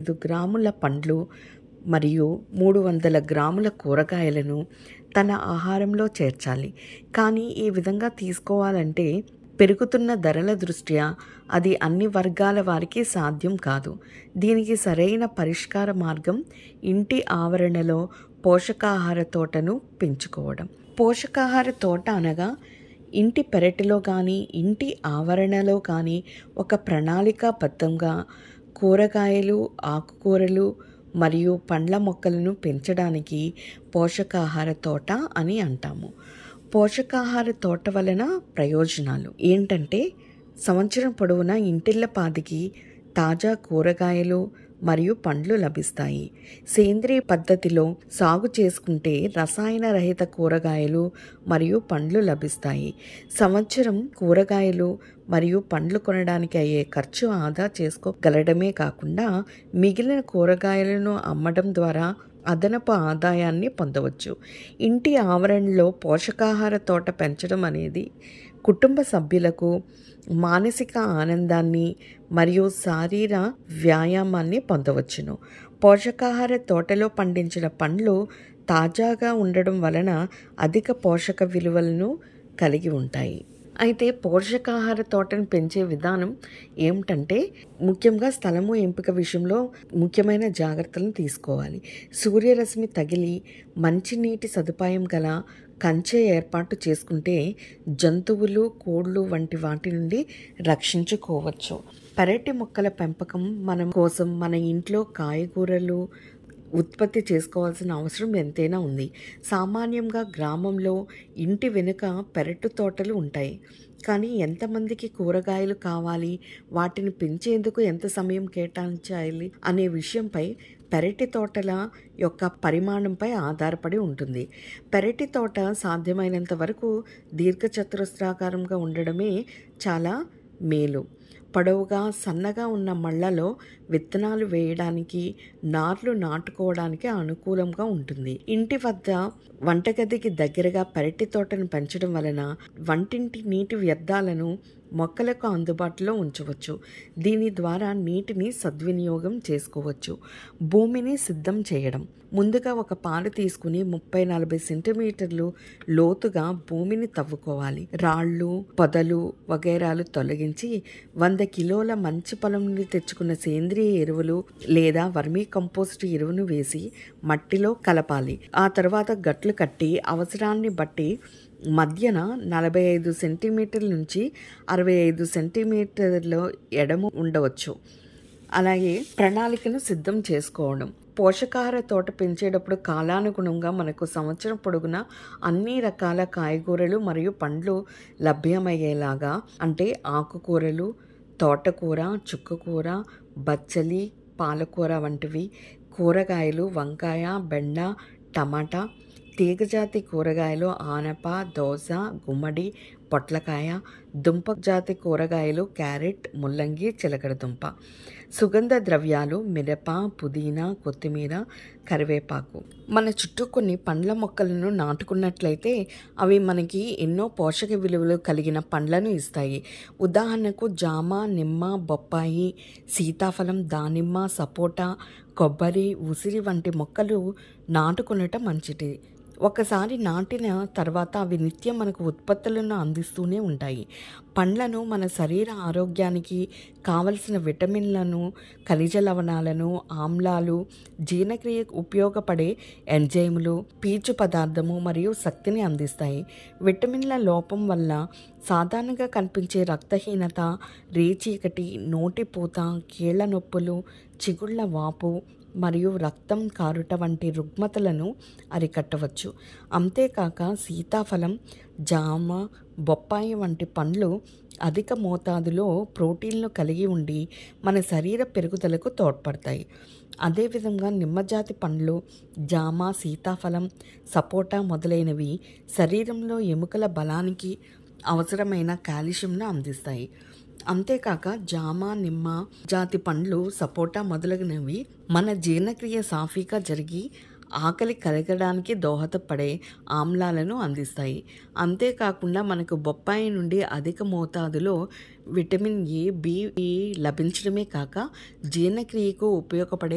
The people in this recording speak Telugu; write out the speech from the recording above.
ఐదు గ్రాముల పండ్లు మరియు మూడు వందల గ్రాముల కూరగాయలను తన ఆహారంలో చేర్చాలి కానీ ఈ విధంగా తీసుకోవాలంటే పెరుగుతున్న ధరల దృష్ట్యా అది అన్ని వర్గాల వారికి సాధ్యం కాదు దీనికి సరైన పరిష్కార మార్గం ఇంటి ఆవరణలో పోషకాహార తోటను పెంచుకోవడం పోషకాహార తోట అనగా ఇంటి పెరటిలో కానీ ఇంటి ఆవరణలో కానీ ఒక ప్రణాళికాబద్ధంగా కూరగాయలు ఆకుకూరలు మరియు పండ్ల మొక్కలను పెంచడానికి పోషకాహార తోట అని అంటాము పోషకాహార తోట వలన ప్రయోజనాలు ఏంటంటే సంవత్సరం పొడవునా ఇంటిళ్ళపాదికి తాజా కూరగాయలు మరియు పండ్లు లభిస్తాయి సేంద్రియ పద్ధతిలో సాగు చేసుకుంటే రసాయన రహిత కూరగాయలు మరియు పండ్లు లభిస్తాయి సంవత్సరం కూరగాయలు మరియు పండ్లు కొనడానికి అయ్యే ఖర్చు ఆదా చేసుకోగలడమే కాకుండా మిగిలిన కూరగాయలను అమ్మడం ద్వారా అదనపు ఆదాయాన్ని పొందవచ్చు ఇంటి ఆవరణలో పోషకాహార తోట పెంచడం అనేది కుటుంబ సభ్యులకు మానసిక ఆనందాన్ని మరియు శారీర వ్యాయామాన్ని పొందవచ్చును పోషకాహార తోటలో పండించిన పండ్లు తాజాగా ఉండడం వలన అధిక పోషక విలువలను కలిగి ఉంటాయి అయితే పోషకాహార తోటను పెంచే విధానం ఏమిటంటే ముఖ్యంగా స్థలము ఎంపిక విషయంలో ముఖ్యమైన జాగ్రత్తలను తీసుకోవాలి సూర్యరశ్మి తగిలి మంచినీటి సదుపాయం గల కంచె ఏర్పాటు చేసుకుంటే జంతువులు కోళ్ళు వంటి వాటి నుండి రక్షించుకోవచ్చు పెరటి మొక్కల పెంపకం మనం కోసం మన ఇంట్లో కాయగూరలు ఉత్పత్తి చేసుకోవాల్సిన అవసరం ఎంతైనా ఉంది సామాన్యంగా గ్రామంలో ఇంటి వెనుక పెరటు తోటలు ఉంటాయి కానీ ఎంతమందికి కూరగాయలు కావాలి వాటిని పెంచేందుకు ఎంత సమయం కేటాయించాలి అనే విషయంపై పెరటి తోటల యొక్క పరిమాణంపై ఆధారపడి ఉంటుంది పెరటి తోట సాధ్యమైనంత వరకు దీర్ఘచతురస్రాకారంగా ఉండడమే చాలా మేలు పొడవుగా సన్నగా ఉన్న మళ్ళలో విత్తనాలు వేయడానికి నార్లు నాటుకోవడానికి అనుకూలంగా ఉంటుంది ఇంటి వద్ద వంటగదికి దగ్గరగా పెరటి తోటను పెంచడం వలన వంటింటి నీటి వ్యర్థాలను మొక్కలకు అందుబాటులో ఉంచవచ్చు దీని ద్వారా నీటిని సద్వినియోగం చేసుకోవచ్చు భూమిని సిద్ధం చేయడం ముందుగా ఒక పాలు తీసుకుని ముప్పై నలభై సెంటీమీటర్లు లోతుగా భూమిని తవ్వుకోవాలి రాళ్ళు పొదలు వగైరాలు తొలగించి వంద కిలోల మంచి పొలం నుండి తెచ్చుకున్న సేంద్రియ ఎరువులు లేదా వర్మీ కంపోస్ట్ ఎరువును వేసి మట్టిలో కలపాలి ఆ తర్వాత గట్లు కట్టి అవసరాన్ని బట్టి మధ్యన నలభై ఐదు సెంటీమీటర్ల నుంచి అరవై ఐదు సెంటీమీటర్ల ఎడము ఉండవచ్చు అలాగే ప్రణాళికను సిద్ధం చేసుకోవడం పోషకాహార తోట పెంచేటప్పుడు కాలానుగుణంగా మనకు సంవత్సరం పొడుగునా అన్ని రకాల కాయగూరలు మరియు పండ్లు లభ్యమయ్యేలాగా అంటే ఆకుకూరలు తోటకూర చుక్కకూర బచ్చలి పాలకూర వంటివి కూరగాయలు వంకాయ బెండ టమాటా తీగజాతి కూరగాయలు ఆనప దోస గుమ్మడి పొట్లకాయ దుంప జాతి కూరగాయలు క్యారెట్ ముల్లంగి చిలకడ దుంప సుగంధ ద్రవ్యాలు మిరప పుదీనా కొత్తిమీర కరివేపాకు మన చుట్టూ కొన్ని పండ్ల మొక్కలను నాటుకున్నట్లయితే అవి మనకి ఎన్నో పోషక విలువలు కలిగిన పండ్లను ఇస్తాయి ఉదాహరణకు జామ నిమ్మ బొప్పాయి సీతాఫలం దానిమ్మ సపోటా కొబ్బరి ఉసిరి వంటి మొక్కలు నాటుకునటం మంచిది ఒకసారి నాటిన తర్వాత అవి నిత్యం మనకు ఉత్పత్తులను అందిస్తూనే ఉంటాయి పండ్లను మన శరీర ఆరోగ్యానికి కావలసిన విటమిన్లను ఖనిజ లవణాలను ఆమ్లాలు జీర్ణక్రియకు ఉపయోగపడే ఎంజైములు పీచు పదార్థము మరియు శక్తిని అందిస్తాయి విటమిన్ల లోపం వల్ల సాధారణంగా కనిపించే రక్తహీనత రేచీకటి నోటిపూత కీళ్ల నొప్పులు చిగుళ్ల వాపు మరియు రక్తం కారుట వంటి రుగ్మతలను అరికట్టవచ్చు అంతేకాక సీతాఫలం జామ బొప్పాయి వంటి పండ్లు అధిక మోతాదులో ప్రోటీన్లు కలిగి ఉండి మన శరీర పెరుగుదలకు తోడ్పడతాయి అదేవిధంగా నిమ్మజాతి పండ్లు జామ సీతాఫలం సపోటా మొదలైనవి శరీరంలో ఎముకల బలానికి అవసరమైన కాల్షియంను అందిస్తాయి అంతేకాక జామ నిమ్మ జాతి పండ్లు సపోటా మొదలగునవి మన జీర్ణక్రియ సాఫీగా జరిగి ఆకలి కలగడానికి దోహదపడే ఆమ్లాలను అందిస్తాయి అంతేకాకుండా మనకు బొప్పాయి నుండి అధిక మోతాదులో విటమిన్ ఏ బి లభించడమే కాక జీర్ణక్రియకు ఉపయోగపడే